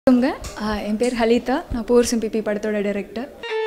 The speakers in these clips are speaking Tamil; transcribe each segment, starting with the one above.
வணக்கங்க ஆஹ் என் பேர் ஹலிதா நான் போர்சம் பிபி படத்தோட டைரக்டர்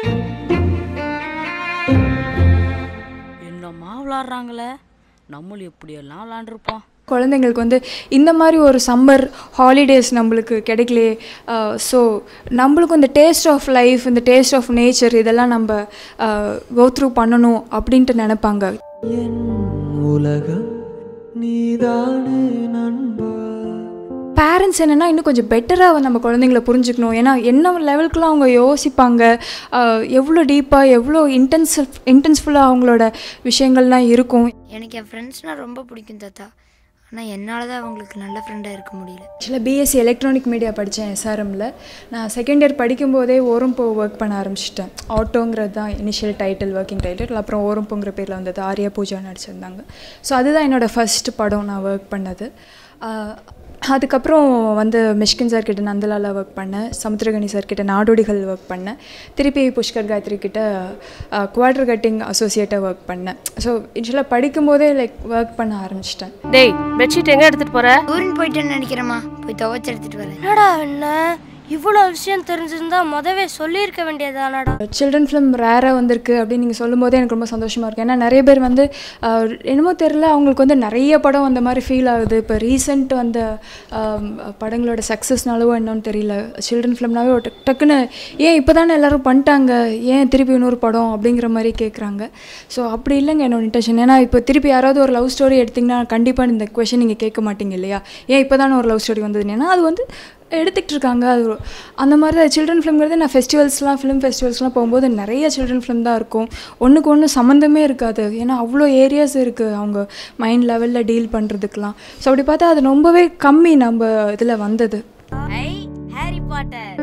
என்னம்மா விளாட்றாங்களே நம்மளும் எப்படியெல்லாம் விளாண்டுருப்போம் குழந்தைங்களுக்கு வந்து இந்த மாதிரி ஒரு சம்மர் ஹாலிடேஸ் நம்மளுக்கு கிடைக்கலையே ஸோ நம்மளுக்கும் இந்த டேஸ்ட் ஆஃப் லைஃப் இந்த டேஸ்ட் ஆஃப் நேச்சர் இதெல்லாம் நம்ம கோ த்ரூ பண்ணணும் அப்படின்ட்டு நினைப்பாங்க என் உலகம் நீதானே நண்பா பேரண்ட்ஸ் என்னென்னா இன்னும் கொஞ்சம் பெட்டராக நம்ம குழந்தைங்கள புரிஞ்சுக்கணும் ஏன்னா என்ன லெவலுக்குலாம் அவங்க யோசிப்பாங்க ஆஹ் எவ்வளோ டீப்பாக எவ்வளோ இன்டென்ஸ் இன்டென்ஸ்ஃபுல்லாக அவங்களோட விஷயங்கள்லாம் இருக்கும் எனக்கு என் ஃப்ரெண்ட்ஸ்னால் ரொம்ப பிடிக்கும் தாத்தா ஆனால் என்னால் தான் அவங்களுக்கு நல்ல ஃப்ரெண்டாக இருக்க முடியல ஆக்சுவலாக பிஎஸ்சி எலக்ட்ரானிக் மீடியா படித்தேன் எஸ்ஆர்எம்மில் நான் செகண்ட் இயர் படிக்கும்போதே ஓரம்போ ஒர்க் பண்ண ஆரம்பிச்சிட்டேன் ஆட்டோங்கிறது தான் இனிஷியல் டைட்டில் ஒர்க்கிங் டைட்டில் அப்புறம் ஓரம்போங்கிற பேரில் வந்தது ஆர்யா பூஜா நடிச்சிருந்தாங்க ஸோ அதுதான் என்னோடய ஃபர்ஸ்ட் படம் நான் ஒர்க் பண்ணது ஆஹ் அதுக்கப்புறம் வந்து மிஷ்கின் சார் கிட்ட நந்தலாலா ஒர்க் பண்ணேன் சமுத்திரகனி சார் கிட்ட நாடோடிகள் ஒர்க் பண்ணேன் திருப்பி புஷ்கர் காயத்ரி கிட்ட குவார்டர் கட்டிங் அசோசியேட்டாக ஒர்க் பண்ணேன் ஸோ ஆக்சுவலாக படிக்கும்போதே லைக் ஒர்க் பண்ண ஆரம்பிச்சிட்டேன் டேய் பெட்ஷீட் எங்க எடுத்துட்டு போற ஊரின் போயிட்டேன்னு நினைக்கிறேம்மா போய் துவைச்சு எடுத்துகிட்டு வரேன் என்னடா என்ன இவ்வளோ விஷயம் தெரிஞ்சிருந்தா முதவே சொல்லியிருக்க வேண்டியதானடா சில்ட்ரன் ஃபிலிம் ரேராக வந்திருக்கு அப்படின்னு நீங்கள் சொல்லும்போதே எனக்கு ரொம்ப சந்தோஷமாக இருக்கும் ஏன்னா நிறைய பேர் வந்து ஆஹ், என்னமோ தெரில அவங்களுக்கு வந்து நிறைய படம் அந்த மாதிரி ஃபீல் ஆகுது இப்போ ரீசெண்ட் வந்த ஆம், படங்களோட சக்ஸஸ்னாலவோ என்னன்னு தெரியல சில்ட்ரன் ஃபிலிம்னாவே ஒரு டக் டக்குன்னு ஏன் இப்போ தானே எல்லோரும் பண்ணிட்டாங்க ஏன் திருப்பி இன்னொரு படம் அப்படிங்கிற மாதிரி கேட்குறாங்க ஸோ அப்படி இல்லைங்க என்னோட இன்டென்ஷன் ஏன்னா இப்போ திருப்பி யாராவது ஒரு லவ் ஸ்டோரி எடுத்திங்கன்னா கண்டிப்பாக இந்த கொஷின் நீங்கள் கேட்க மாட்டீங்க இல்லையா ஏன் இப்போ தானே ஒரு லவ் ஸ்டோரி வந்ததுன்னு ஏன்னா அது வந்து எடுத்துக்கிட்டு இருக்காங்க அது ஒரு- அந்த மாதிரி தான் சில்ட்ரன் ஃபிலிம்ங்கிறது நான் ஃபெஸ்டிவல்ஸ்லாம் ஃபிலிம் ஃபெஸ்டிவல்ஸ்லாம் போகும்போது நிறைய சில்ட்ரன் ஃபிலிம் தான் இருக்கும் ஒன்றுக்கு ஒன்று சம்மந்தமே இருக்காது ஏன்னா அவ்வளோ ஏரியாஸ் இருக்குது அவங்க மைண்ட் லெவலில் டீல் பண்ணுறதுக்கெலாம் ஸோ அப்படி பார்த்தா அது ரொம்பவே கம்மி நம்ம இதில் வந்தது ஹாரி பாட்டர்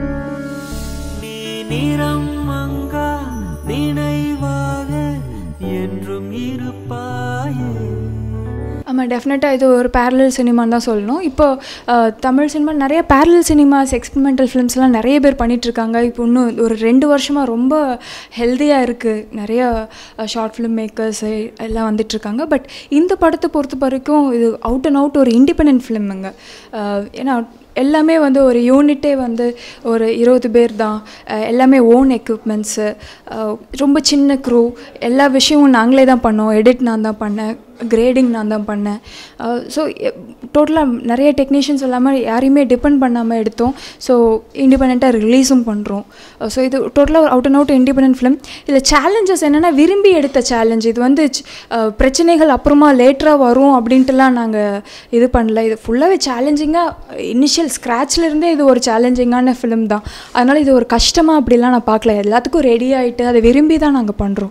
நீ நிறம் மங்கா நினைவாக என்றும் இருப்பாயே ஆமாம் டெஃபினட்டாக இது ஒரு பேரலல் சினிமான்னு தான் சொல்லணும் இப்போ அஹ், தமிழ் சினிமா நிறைய பேரலல் சினிமாஸ் எக்ஸ்பெரிமெண்டல் ஃபிலிம்ஸ்லாம் நிறைய பேர் பண்ணிகிட்ருக்காங்க இப்போ இன்னும் ஒரு ரெண்டு வருஷமாக ரொம்ப ஹெல்த்தியாக இருக்குது நிறைய ஷார்ட் ஃபிலிம் மேக்கர்ஸ் எல்லாம் வந்துட்டுருக்காங்க பட் இந்த படத்தை பொறுத்த வரைக்கும் இது அவுட் அண்ட் அவுட் ஒரு இண்டிபெண்ட் ஃபிலிமுங்க ஏன்னா எல்லாமே வந்து ஒரு யூனிட்டே வந்து ஒரு இருபது பேர் தான் அஹ் எல்லாமே ஓன் எக்யூப்மெண்ட்ஸு ரொம்ப சின்ன க்ரூ எல்லா விஷயமும் நாங்களே தான் பண்ணோம் எடிட் நான் தான் பண்ணேன் கிரேடிங் நான் தான் பண்ணேன் ஸோ டோட்டலாக நிறைய டெக்னீஷியன்ஸ் இல்லாமல் யாரையுமே டிபெண்ட் பண்ணாமல் எடுத்தோம் ஸோ இண்டிபெண்ட்டாக ரிலீஸும் பண்ணுறோம் ஸோ இது டோட்டலாக out and out independent film இதில் சேலஞ்சஸ் என்னென்னா விரும்பி எடுத்த சேலஞ்ச் இது வந்து அஹ், பிரச்சனைகள் அப்புறமா லேட்டராக வரும் அப்படின்ட்டுலாம் நாங்கள் இது பண்ணல இது ஃபுல்லாகவே சேலஞ்சிங்காக இனிஷியல் ஸ்க்ராட்ச்லேருந்தே இது ஒரு சேலஞ்சிங்கான ஃபிலிம் தான் அதனால் இது ஒரு கஷ்டமாக அப்படிலாம் நான் பார்க்கல எல்லாத்துக்கும் ரெடி ஆகிட்டு அதை விரும்பி தான் நாங்கள் பண்ணுறோம்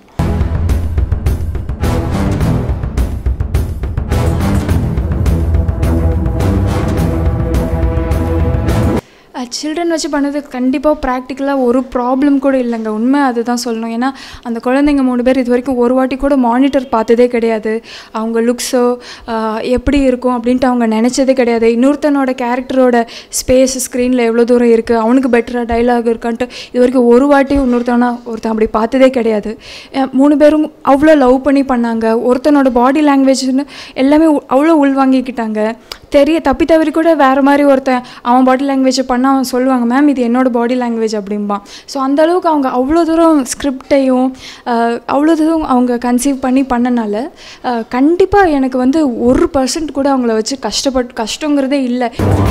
சில்ட்ரன் வச்சு பண்ணது கண்டிப்பாக ப்ராக்டிக்கலாக ஒரு ப்ராப்ளம் கூட இல்லைங்க உண்மை அதுதான் சொல்லணும் ஏன்னா அந்த குழந்தைங்க மூணு பேர் இது வரைக்கும் ஒரு வாட்டி கூட மானிட்டர் பார்த்ததே கிடையாது அவங்க லுக்ஸோ எப்படி இருக்கும் அப்படின்ட்டு அவங்க நினச்சதே கிடையாது இன்னொருத்தனோட கேரக்டரோட ஸ்பேஸ் ஸ்க்ரீனில் எவ்வளோ தூரம் இருக்குது அவனுக்கு பெட்டராக டைலாக் இருக்கான்ட்டு இது வரைக்கும் ஒரு வாட்டி இன்னொருத்தவனா ஒருத்தன் அப்படி பார்த்ததே கிடையாது அஹ் மூணு பேரும் அவ்வளோ லவ் பண்ணி பண்ணாங்க ஒருத்தனோட பாடி லாங்குவேஜ்னு எல்லாமே உ- அவ்வளோ உள்வாங்கிக்கிட்டாங்க தெரிய தப்பி தவறி கூட வேறு மாதிரி ஒருத்தன் அவன் பாடி லாங்குவேஜை பண்ண அவன் சொல்லுவாங்க மேம் இது என்னோட பாடி லாங்குவேஜ் அப்படிம்பான் ஸோ அந்த அளவுக்கு அவங்க அவ்வளோ தூரம் ஸ்கிரிப்டையும் அவ்வளோ தூரம் அவங்க கன்சீவ் பண்ணி பண்ணனால கண்டிப்பாக எனக்கு வந்து ஒரு பர்சன்ட் கூட அவங்கள வச்சு கஷ்டப்பட்டு கஷ்டங்கிறதே இல்லை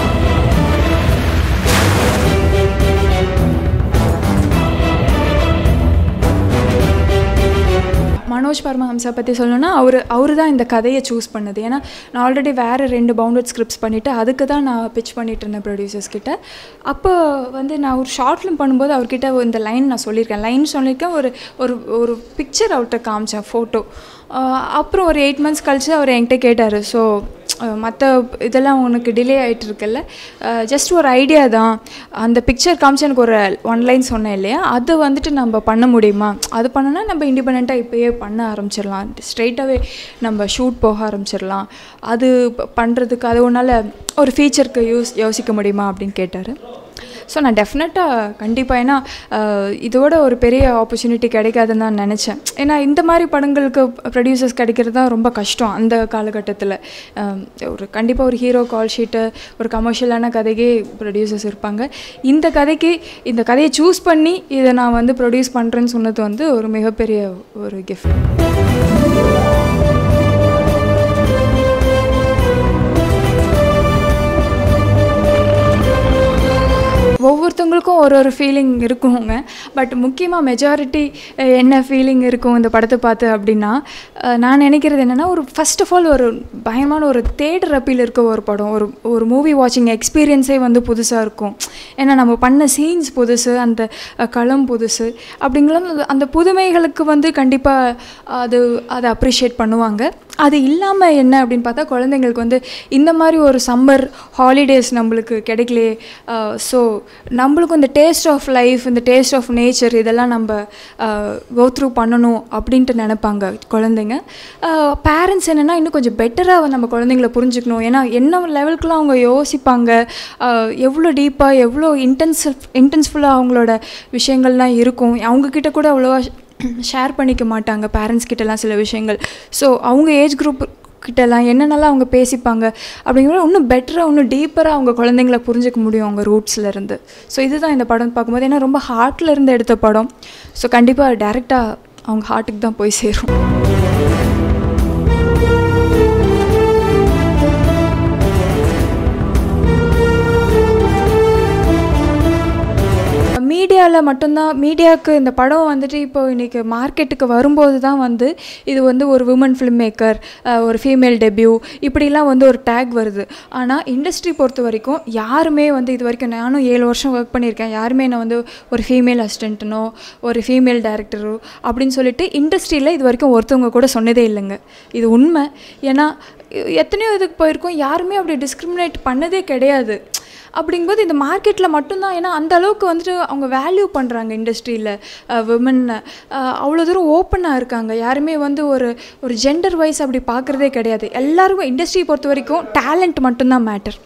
மனோஜ் பரமஹம்சா பற்றி சொல்லணும்னா அவர் அவர் தான் இந்த கதையை சூஸ் பண்ணது ஏன்னா நான் ஆல்ரெடி வேறு ரெண்டு பவுண்டட் ஸ்கிரிப்ட்ஸ் பண்ணிவிட்டு அதுக்கு தான் நான் பிச் பண்ணிட்டு இருந்தேன் ப்ரொடியூசர்ஸ் கிட்ட அப்போ வந்து நான் ஒரு ஷார்ட் ஃபிலிம் பண்ணும்போது அவர்கிட்ட இந்த லைன் நான் சொல்லியிருக்கேன் லைன் சொல்லியிருக்கேன் ஒரு ஒரு ஒரு பிக்சர் அவர்கிட்ட காமிச்சேன் ஃபோட்டோ அப்புறம் ஒரு எயிட் மந்த்ஸ் கழிச்சு அவர் என்கிட்ட கேட்டார் ஸோ மற்ற இதெல்லாம் உனக்கு டிலே ஆகிட்டு இருக்குல்ல ஜஸ்ட் ஒரு ஐடியா தான் அந்த பிக்சர் காமிச்சு எனக்கு ஒரு ஒன் லைன் சொன்னேன் இல்லையா அது வந்துட்டு நம்ம பண்ண முடியுமா அது பண்ணோன்னா நம்ம இண்டிபெண்ட்டாக இப்போயே பண்ண ஆரம்பிச்சிடலாம் ஸ்ட்ரைட்டாகவே நம்ம ஷூட் போக ஆரம்பிச்சிடலாம் அது பண்ணுறதுக்கு அது ஒன்றால் ஒரு ஃபீச்சருக்கு யூஸ் யோசிக்க முடியுமா அப்படின்னு கேட்டார் ஸோ நான் டெஃபினட்டாக கண்டிப்பாக ஏன்னா அஹ், இதோட ஒரு பெரிய ஆப்பர்ச்சுனிட்டி கிடைக்காதுன்னு தான் நினச்சேன் ஏன்னா இந்த மாதிரி படங்களுக்கு ப்ரொடியூசர்ஸ் கிடைக்கிறது தான் ரொம்ப கஷ்டம் அந்த காலகட்டத்தில் ஒரு கண்டிப்பாக ஒரு ஹீரோ கால் ஷீட்டு ஒரு கமர்ஷியலான கதைக்கே ப்ரொடியூசர்ஸ் இருப்பாங்க இந்த கதைக்கு இந்த கதையை சூஸ் பண்ணி இதை நான் வந்து ப்ரொடியூஸ் பண்ணுறேன்னு சொன்னது வந்து ஒரு மிகப்பெரிய ஒரு கிஃப்ட் ஒவ்வொருத்தவங்களுக்கும் ஒரு ஒரு ஃபீலிங் இருக்குங்க பட் முக்கியமாக மெஜாரிட்டி என்ன ஃபீலிங் இருக்கும் இந்த படத்தை பார்த்து அப்படின்னா அஹ், நான் நினைக்கிறது என்னென்னா ஒரு ஃபர்ஸ்ட் ஆஃப் ஆல் ஒரு பயமான ஒரு தேடுற அப்பீல் இருக்க ஒரு படம் ஒரு ஒரு மூவி வாட்சிங் எக்ஸ்பீரியன்ஸே வந்து புதுசாக இருக்கும் ஏன்னா நம்ம பண்ண சீன்ஸ் புதுசு அந்த அஹ், களம் புதுசு அப்படிங்கும்போது அந்த புதுமைகளுக்கு வந்து கண்டிப்பாக அது அதை அப்ரிஷியேட் பண்ணுவாங்க அது இல்லாமல் என்ன அப்படின்னு பார்த்தா குழந்தைங்களுக்கு வந்து இந்த மாதிரி ஒரு சம்மர் ஹாலிடேஸ் நம்மளுக்கு கிடைக்கலையே ஸோ நம்மளுக்கும் இந்த டேஸ்ட் ஆஃப் லைஃப் இந்த டேஸ்ட் ஆஃப் நேச்சர் இதெல்லாம் நம்ம கோ த்ரூ பண்ணணும் அப்படின்ட்டு நினைப்பாங்க குழந்தைங்க பேரண்ட்ஸ் என்னென்னா இன்னும் கொஞ்சம் பெட்டராக நம்ம குழந்தைங்கள புரிஞ்சுக்கணும் ஏன்னா என்ன லெவலுக்குலாம் அவங்க யோசிப்பாங்க ஆஹ் எவ்வளோ டீப்பாக எவ்வளோ இன்டென்சிவ் இன்டென்ஸ்ஃபுல்லாக அவங்களோட விஷயங்கள்லாம் இருக்கும் அவங்கக்கிட்ட கூட அவ்வளோவா ஷேர் பண்ணிக்க மாட்டாங்க பேரண்ட்ஸ் கிட்டலாம் சில விஷயங்கள் ஸோ அவங்க ஏஜ் குரூப் கிட்டலாம் என்னென்னலாம் அவங்க பேசிப்பாங்க அப்படிங்கிற இன்னும் பெட்டராக இன்னும் டீப்பராக அவங்க குழந்தைங்கள புரிஞ்சுக்க முடியும் அவங்க ரூட்ஸில் இருந்து ஸோ இதுதான் இந்த படம் பார்க்கும்போது ஏன்னா ரொம்ப ஹார்ட்ல இருந்து எடுத்த படம் ஸோ கண்டிப்பாக டேரெக்டாக அவங்க ஹார்ட்டுக்கு தான் போய் சேரும் மீடியாவில் மட்டும்தான் மீடியாவுக்கு இந்த படம் வந்துட்டு இப்போ இன்றைக்கி மார்க்கெட்டுக்கு வரும்போது தான் வந்து இது வந்து ஒரு உமன் ஃபிலிம் மேக்கர் ஒரு ஃபீமேல் டெபியூ இப்படிலாம் வந்து ஒரு டேக் வருது ஆனால் இண்டஸ்ட்ரி பொறுத்த வரைக்கும் யாருமே வந்து இது வரைக்கும் நானும் ஏழு வருஷம் ஒர்க் பண்ணியிருக்கேன் யாருமே நான் வந்து ஒரு ஃபீமேல் அசிஸ்டண்ட்டனோ ஒரு ஃபீமேல் டைரக்டரோ அப்படின்னு சொல்லிட்டு இண்டஸ்ட்ரியில் இது வரைக்கும் ஒருத்தவங்க கூட சொன்னதே இல்லைங்க இது உண்மை ஏன்னா எத்தனையோ இதுக்கு போயிருக்கோம் யாருமே அப்படி டிஸ்கிரிமினேட் பண்ணதே கிடையாது அப்படிங்கும்போது இந்த மார்க்கெட்டில் மட்டும்தான் ஏன்னா அந்த அளவுக்கு வந்துட்டு அவங்க வேல்யூ பண்ணுறாங்க இண்டஸ்ட்ரியில் விமன் அவ்வளோ தூரம் ஓப்பனாக இருக்காங்க யாருமே வந்து ஒரு ஒரு ஜெண்டர் வைஸ் அப்படி பார்க்குறதே கிடையாது எல்லாருக்கும் இண்டஸ்ட்ரி பொறுத்த வரைக்கும் டேலண்ட் மட்டும்தான் மேட்டர்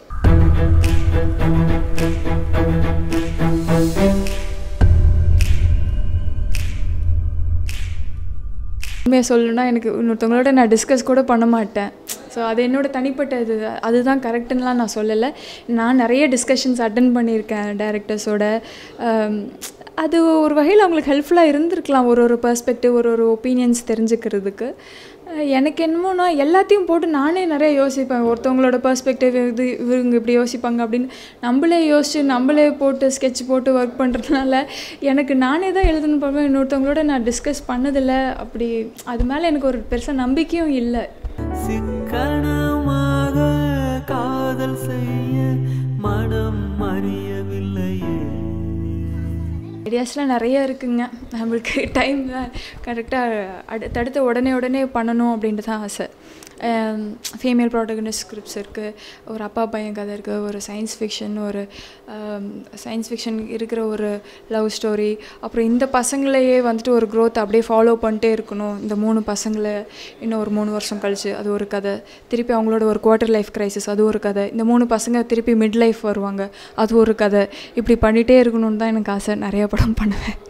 உண்மையாக சொல்லணும்னா எனக்கு இன்னொருத்தவங்களோட நான் டிஸ்கஸ் கூட பண்ண மாட்டேன் ஸோ அது என்னோட தனிப்பட்ட இது அதுதான் கரெக்டுன்னெலாம் நான் சொல்லலை நான் நிறைய டிஸ்கஷன்ஸ் அட்டன் பண்ணியிருக்கேன் டேரக்டர்ஸோட அது ஒரு வகையில் அவங்களுக்கு ஹெல்ப்ஃபுல்லாக இருந்திருக்கலாம் ஒரு ஒரு பர்ஸ்பெக்டிவ் ஒரு ஒரு ஒப்பீனியன்ஸ் தெரிஞ்சுக்கிறதுக்கு அஹ் எனக்கு என்னமோனா எல்லாத்தையும் போட்டு நானே நிறைய யோசிப்பேன் ஒருத்தவங்களோட பர்ஸ்பெக்டிவ் இது இவங்க இப்படி யோசிப்பாங்க அப்படின்னு நம்மளே யோசிச்சு நம்மளே போட்டு ஸ்கெட்ச் போட்டு ஒர்க் பண்ணுறதுனால எனக்கு நானே தான் எழுதணும் பார்ப்பேன் இன்னொருத்தவங்களோட நான் டிஸ்கஸ் பண்ணதில்லை அப்படி அது மேலே எனக்கு ஒரு பெருசாக நம்பிக்கையும் இல்லை சிக்கனமாக காதல் செய்ய மனம் அறியவில்லையே ஐடியாஸ்லாம் நிறைய இருக்குங்க நம்மளுக்கு டைம் கரெக்டாக அடுத்தடுத்த உடனே உடனே பண்ணணும் அப்படின்ட்டு தான் ஆசை ஃபீமேல் ப்ராட்டகனிஸ்ட் ஸ்கிரிப்ட்ஸ் இருக்குது ஒரு அப்பா பையன் கதை இருக்குது ஒரு சயின்ஸ் ஃபிக்ஷன் ஒரு சயின்ஸ் ஃபிக்ஷன் இருக்கிற ஒரு லவ் ஸ்டோரி அப்புறம் இந்த பசங்களையே வந்துட்டு ஒரு க்ரோத் அப்படியே ஃபாலோ பண்ணிட்டே இருக்கணும் இந்த மூணு பசங்களை இன்னும் ஒரு மூணு வருஷம் கழிச்சு அது ஒரு கதை திருப்பி அவங்களோட ஒரு குவார்ட்டர் லைஃப் கிரைசிஸ் அது ஒரு கதை இந்த மூணு பசங்க திருப்பி மிட் லைஃப் வருவாங்க அது ஒரு கதை இப்படி பண்ணிகிட்டே இருக்கணும்னு தான் எனக்கு ஆசை நிறைய படம் பண்ணுவேன்